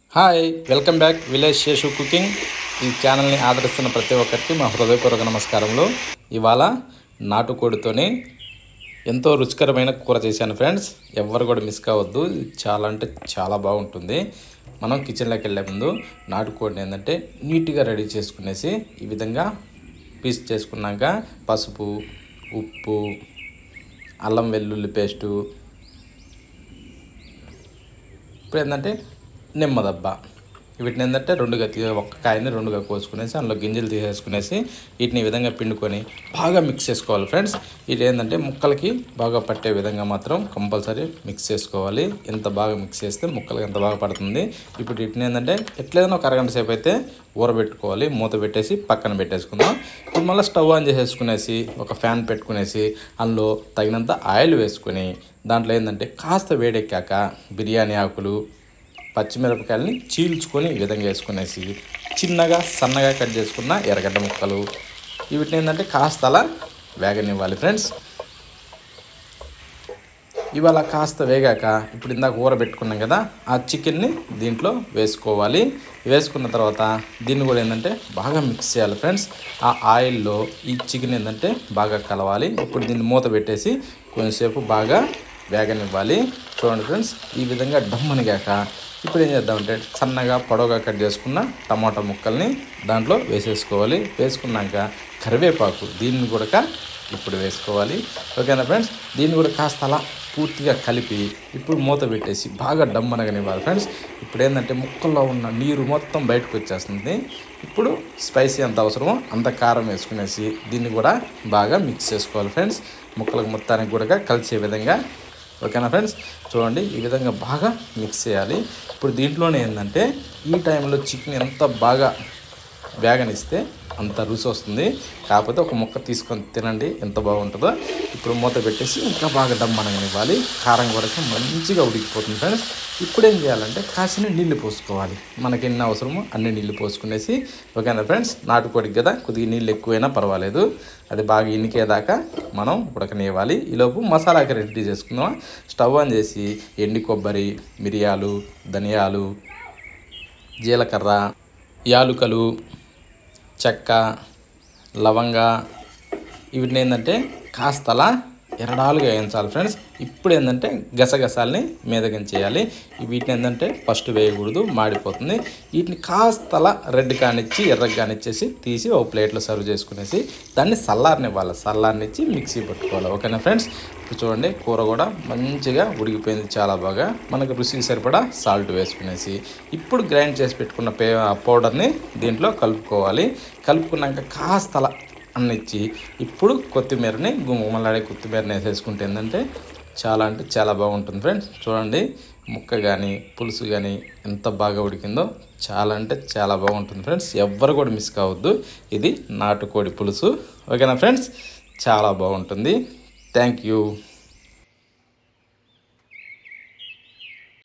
hi welcome back village Seshu cooking ఈ ఛానల్ని ఆదరిస్తున్న ప్రతి ఒక్కరికి మా హృదయపూర్వక నమస్కారములు ఇవాళ నాటుకోడితోని ఎంతో రుచికరమైన కూర చేశాను ఫ్రెండ్స్ ఎవ్వరు కూడా మిస్ కావద్దు ఇది చాలా అంటే చాలా బాగుంటుంది మనం కిచెన్లోకి వెళ్ళే ముందు నాటుకోడిని ఏంటంటే నీట్గా రెడీ చేసుకునేసి ఈ విధంగా పీస్ చేసుకున్నాక పసుపు ఉప్పు అల్లం వెల్లుల్లి పేస్టు ఇప్పుడు ఏంటంటే నిమ్మదబ్బ వీటిని ఏంటంటే రెండుగా తీ ఒక్క కాయని రెండుగా కోసుకునేసి అందులో గింజలు తీసేసుకునేసి వీటిని ఈ విధంగా పిండుకొని బాగా మిక్స్ చేసుకోవాలి ఫ్రెండ్స్ ఇది ఏంటంటే ముక్కలకి బాగా పట్టే విధంగా మాత్రం కంపల్సరీ మిక్స్ చేసుకోవాలి ఎంత బాగా మిక్స్ చేస్తే ముక్కలకి ఎంత బాగా పడుతుంది ఇప్పుడు వీటిని ఏంటంటే ఎట్లేదైనా ఒక అరగంట సేపు అయితే ఊరబెట్టుకోవాలి మూత పెట్టేసి పక్కన పెట్టేసుకుందాం ఇప్పుడు మళ్ళీ స్టవ్ ఆన్ చేసేసుకునేసి ఒక ఫ్యాన్ పెట్టుకునేసి అందులో తగినంత ఆయిల్ వేసుకొని దాంట్లో ఏంటంటే కాస్త వేడెక్కాక బిర్యానీ ఆకులు పచ్చిమిరపకాయలని చీల్చుకొని ఈ విధంగా వేసుకునేసి చిన్నగా సన్నగా కట్ చేసుకున్న ఎర్రగడ్డ ముక్కలు వీటిని ఏంటంటే కాస్త అలా వేగనివ్వాలి ఫ్రెండ్స్ ఇవాళ కాస్త వేగాక ఇప్పుడు ఇందాక ఊర పెట్టుకున్నాం కదా ఆ చికెన్ని దీంట్లో వేసుకోవాలి వేసుకున్న తర్వాత దీన్ని కూడా ఏంటంటే బాగా మిక్స్ చేయాలి ఫ్రెండ్స్ ఆ ఆయిల్లో ఈ చికెన్ ఏంటంటే బాగా కలవాలి ఇప్పుడు దీన్ని మూత పెట్టేసి కొంచెంసేపు బాగా వేగనివ్వాలి చూడండి ఫ్రెండ్స్ ఈ విధంగా డమ్మనిగాక ఇప్పుడు ఏం చేద్దామంటే సన్నగా పొడవుగా కట్ చేసుకున్న టమాటా ముక్కల్ని దాంట్లో వేసేసుకోవాలి వేసుకున్నాక కరివేపాకు దీన్ని కూడా ఇప్పుడు వేసుకోవాలి ఓకేనా ఫ్రెండ్స్ దీన్ని కూడా కాస్త అలా పూర్తిగా కలిపి ఇప్పుడు మూత పెట్టేసి బాగా డమ్మనగనివ్వాలి ఫ్రెండ్స్ ఇప్పుడు ఏంటంటే ముక్కల్లో ఉన్న నీరు మొత్తం బయటకు వచ్చేస్తుంది ఇప్పుడు స్పైసీ ఎంత అవసరమో అంత కారం వేసుకునేసి దీన్ని కూడా బాగా మిక్స్ చేసుకోవాలి ఫ్రెండ్స్ ముక్కలకు మొత్తానికి కూడా కలిసే విధంగా ఓకేనా ఫ్రెండ్స్ చూడండి ఈ విధంగా బాగా మిక్స్ చేయాలి ఇప్పుడు దీంట్లోనే ఏంటంటే ఈ టైంలో చికెన్ ఎంత బాగా వేగనిస్తే అంత రుచి వస్తుంది కాకపోతే ఒక ముక్క తీసుకొని తినండి ఎంత బాగుంటుందో ఇప్పుడు మూత పెట్టేసి ఇంకా బాగా డమ్మనగనివ్వాలి కారం కూడా మంచిగా ఉడికిపోతుంది ఫ్రెండ్స్ ఇప్పుడు ఏం చేయాలంటే కాసిన నీళ్లు పోసుకోవాలి మనకి ఎన్ని అవసరమో అన్ని నీళ్లు పోసుకునేసి ఓకేనా ఫ్రెండ్స్ నాటుకోడికి కదా కొద్దిగా నీళ్ళు ఎక్కువైనా పర్వాలేదు అది బాగా ఇనికేదాకా మనం ఉడకనివ్వాలి ఈలోపు మసాలాకి రెడీ చేసుకుందాం స్టవ్ ఆన్ చేసి ఎండి కొబ్బరి మిరియాలు ధనియాలు జీలకర్ర యాలుకలు చెక్క లవంగ వీటిని ఏంటంటే కాస్తలా ఎరడాలుగా వేయించాలి ఫ్రెండ్స్ ఇప్పుడు ఏంటంటే గసగసాలని మీదగించేయాలి వీటిని ఏంటంటే ఫస్ట్ వేయకూడదు మాడిపోతుంది వీటిని కాస్తలా రెడ్ కానిచ్చి ఎర్రగా కానిచ్చేసి తీసి ఒక ప్లేట్లో సర్వ్ చేసుకునేసి దాన్ని చల్లారనివ్వాలి చల్లారనిచ్చి మిక్సీ పట్టుకోవాలి ఓకేనా ఫ్రెండ్స్ ఇప్పుడు చూడండి కూర కూడా మంచిగా ఉడికిపోయింది చాలా బాగా మనకు రుచికి సరిపడా సాల్ట్ వేసుకునేసి ఇప్పుడు గ్రైండ్ చేసి పెట్టుకున్న పే పౌడర్ని దీంట్లో కలుపుకోవాలి కలుపుకున్నాక కాస్తలా అన్నిచ్చి ఇప్పుడు కొత్తిమీరని గుమ్మలాడే కొత్తిమీరని వేసేసుకుంటే ఏంటంటే చాలా అంటే చాలా బాగుంటుంది ఫ్రెండ్స్ చూడండి ముక్క కానీ పులుసు కానీ ఎంత బాగా ఉడికిందో చాలా అంటే చాలా బాగుంటుంది ఫ్రెండ్స్ ఎవ్వరు కూడా మిస్ కావద్దు ఇది నాటుకోడి పులుసు ఓకేనా ఫ్రెండ్స్ చాలా బాగుంటుంది థ్యాంక్ యూ